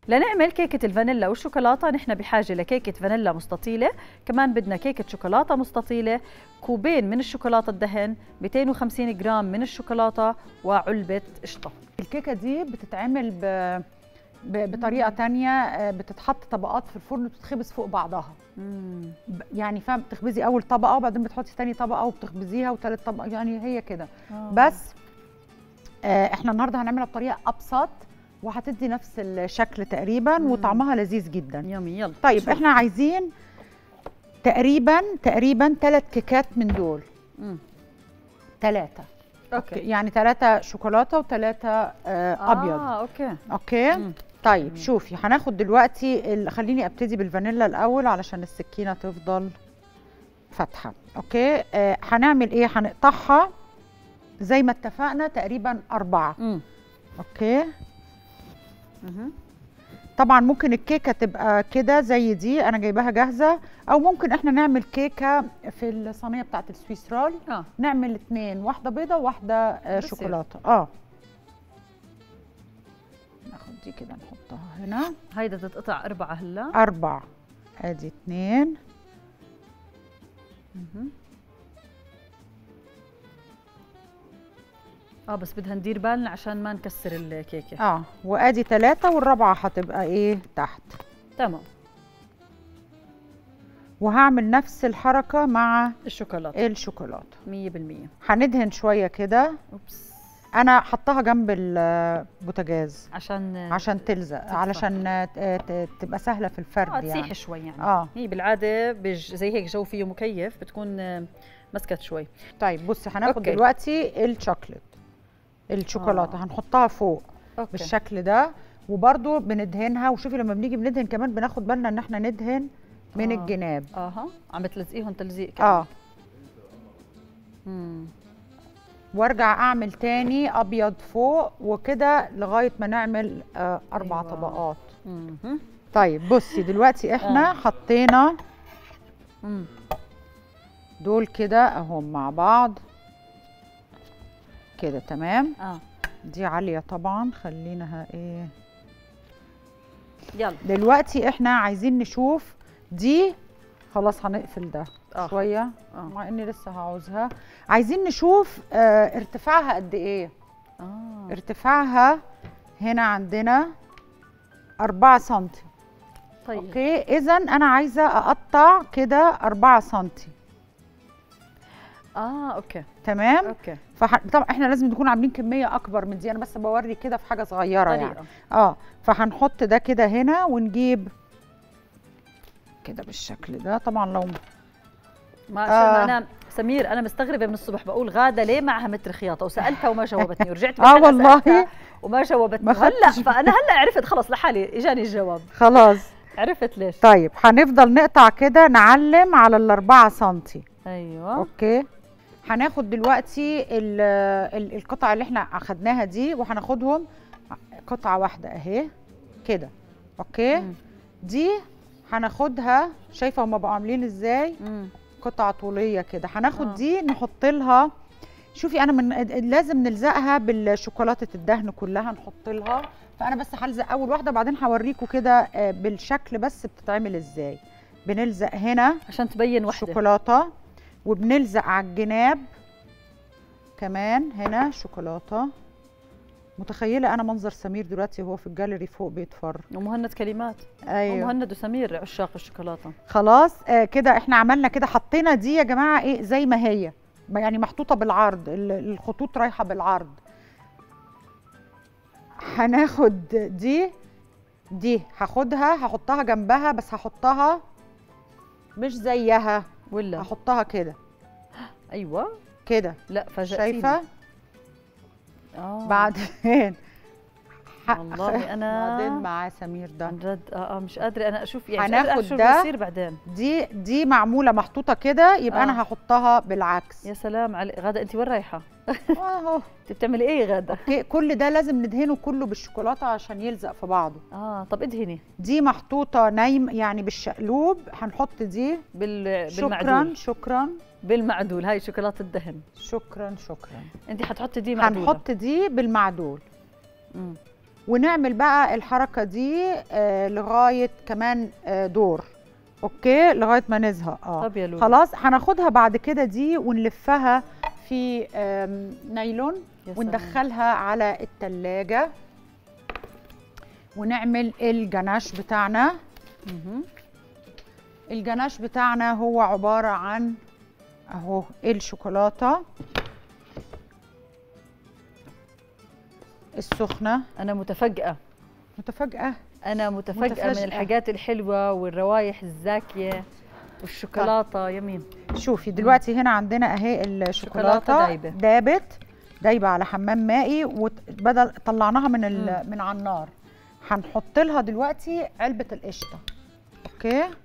لنعمل كيكة الفانيلا والشوكولاتة نحن بحاجة لكيكة فانيلا مستطيلة كمان بدنا كيكة شوكولاتة مستطيلة كوبين من الشوكولاتة الدهن 250 جرام من الشوكولاتة وعلبة قشطة الكيكه دي بتتعمل ب... ب... بطريقه تانية آه، بتتحط طبقات في الفرن وبتتخبز فوق بعضها ب- يعني فاهم بتخبزي اول طبقه وبعدين بتحطي تاني طبقه وبتخبزيها وتالت طبقه يعني هي كده بس آه، احنا النهارده هنعملها بطريقه ابسط وهتدي نفس الشكل تقريبا مم. وطعمها لذيذ جدا يومي يلا طيب شوف. احنا عايزين تقريبا تقريبا ثلاث كيكات من دول مم. ثلاثه اوكي يعني ثلاثه شوكولاته وثلاثه آه ابيض اه اوكي اوكي مم. طيب مم. شوفي هناخد دلوقتي ال... خليني ابتدي بالفانيلا الاول علشان السكينه تفضل فاتحه اوكي آه هنعمل ايه هنقطعها زي ما اتفقنا تقريبا اربعه مم. اوكي مهم. طبعا ممكن الكيكه تبقى كده زي دي انا جايباها جاهزه او ممكن احنا نعمل كيكه في الصينيه بتاعت السويس رول اه نعمل اتنين واحده بيضه وواحده آه بصير. شوكولاته اه ناخد دي كده نحطها هنا هيدا تتقطع أربعة هلا أربع أدي اتنين مهم. اه بس بدها ندير بالنا عشان ما نكسر الكيكة اه وأدي تلاتة والرابعة هتبقى إيه تحت تمام وهعمل نفس الحركة مع الشوكولاتة الشوكولاتة 100% هندهن شوية كده اوبس أنا حطها جنب البوتاجاز عشان عشان تلزق تدفع. علشان ت- ت- تبقى سهلة في اه الفرد تسيح يعني شوي يعني اه هي بالعادة بج... زي هيك جو فيه مكيف بتكون آه، مسكت شوي طيب بصي هناخد أوكي. دلوقتي الشوكليت الشوكولاتة آه. هنحطها فوق اوكي بالشكل ده وبرده بندهنها وشوفي لما بنيجي بندهن كمان بناخد بالنا ان احنا ندهن من آه. الجناب اها عم تلزقيهم تلزيق كمان اه مم. وارجع اعمل تاني ابيض فوق وكده لغايه ما نعمل آه اربع أيوة. طبقات مهم. طيب بصي دلوقتي احنا آه. حطينا مم. دول كده اهم مع بعض كده تمام اه دي عاليه طبعا خليناها ايه يلا دلوقتي احنا عايزين نشوف دي خلاص هنقفل ده آه. شويه اه مع اني لسه هعوزها عايزين نشوف آه ارتفاعها قد ايه اه ارتفاعها هنا عندنا 4 سم طيب اوكي اذا انا عايزه اقطع كده 4 سم اه اوكي تمام اوكي فح... طبعا احنا لازم نكون عاملين كميه اكبر من دي انا بس بوري كده في حاجه صغيره يعني طريقة اه فهنحط ده كده هنا ونجيب كده بالشكل ده طبعا لو ما عشان آه. انا سمير انا مستغربه من الصبح بقول غاده ليه معها متر خياطه وسالتها وما جاوبتني ورجعت اه بعدين والله سألتها وما جاوبتني ما هلا خدتش فانا هلا عرفت خلص لحالي اجاني الجواب خلاص عرفت ليش طيب هنفضل نقطع كده نعلم على الأربعة سنتي ايوه اوكي هناخد دلوقتي ال- ال- القطع اللي احنا اخدناها دي وهناخدهم قطعة واحدة اهي كده اوكي مم. دي هناخدها شايفة هما بقوا عاملين ازاي مم. قطع طولية كده هناخد آه. دي نحط لها شوفي انا من لازم نلزقها بالشوكولاتة الدهن كلها نحط لها فانا بس هلزق اول واحدة بعدين هوريكم كده آه، بالشكل بس بتتعمل ازاي بنلزق هنا عشان تبين وحده شوكولاته وبنلزق على الجناب كمان هنا شوكولاته متخيله انا منظر سمير دلوقتي وهو في الجاليري فوق بيتفرج ومهند كلمات ايوه ومهند وسمير عشاق الشوكولاته خلاص آه كده احنا عملنا كده حطينا دي يا جماعه ايه زي ما هي ما يعني محطوطه بالعرض ال- الخطوط رايحه بالعرض هناخد دي دي هاخدها هحطها جنبها بس هحطها مش زيها ولا هحطها كده ايوه كده لا فاجأتيني شايفه اه بعدين ح- والله أنا- بعدين مع سمير ده عن جد اه اه مش قادره انا اشوف يعني مش قادرة هناخد أعرف شو ده. بيصير بعدين دي دي معموله محطوطه كده يبقى آه. انا هحطها بالعكس يا سلام علي غاده انت وين رايحه اهو انت بتعملي ايه غاده اوكي كل ده لازم ندهنه كله بالشوكولاته عشان يلزق في بعضه اه طب ادهني دي محطوطه نايم يعني بالشقلوب هنحط دي بال... شكرا بالمعدول شكرا بالمعدول هاي شوكولاته الدهن شكرا شكرا انت حتحطي دي معدوله هنحط دي بالمعدول مم. ونعمل بقى الحركه دي آه لغايه كمان آه دور اوكي لغايه ما نزهق اه طب يا لولو خلاص هناخدها بعد كده دي ونلفها في آم، نايلون يا سلام. وندخلها على التلاجة ونعمل الجناش بتاعنا مهم. الجناش بتاعنا هو عبارة عن اهو الشوكولاتة السخنة انا متفاجئه متفاجئة انا متفاجئه من متفاجئة. الحاجات الحلوه والروايح الزاكيه والشوكولاته يمين شوفي دلوقتي هنا عندنا اهي الشوكولاتة شوكولاتة دايبة. دابت دايبة على حمام مائي وبدل طلعناها من ال- من على النار هنحط لها دلوقتي علبة القشطة اوكي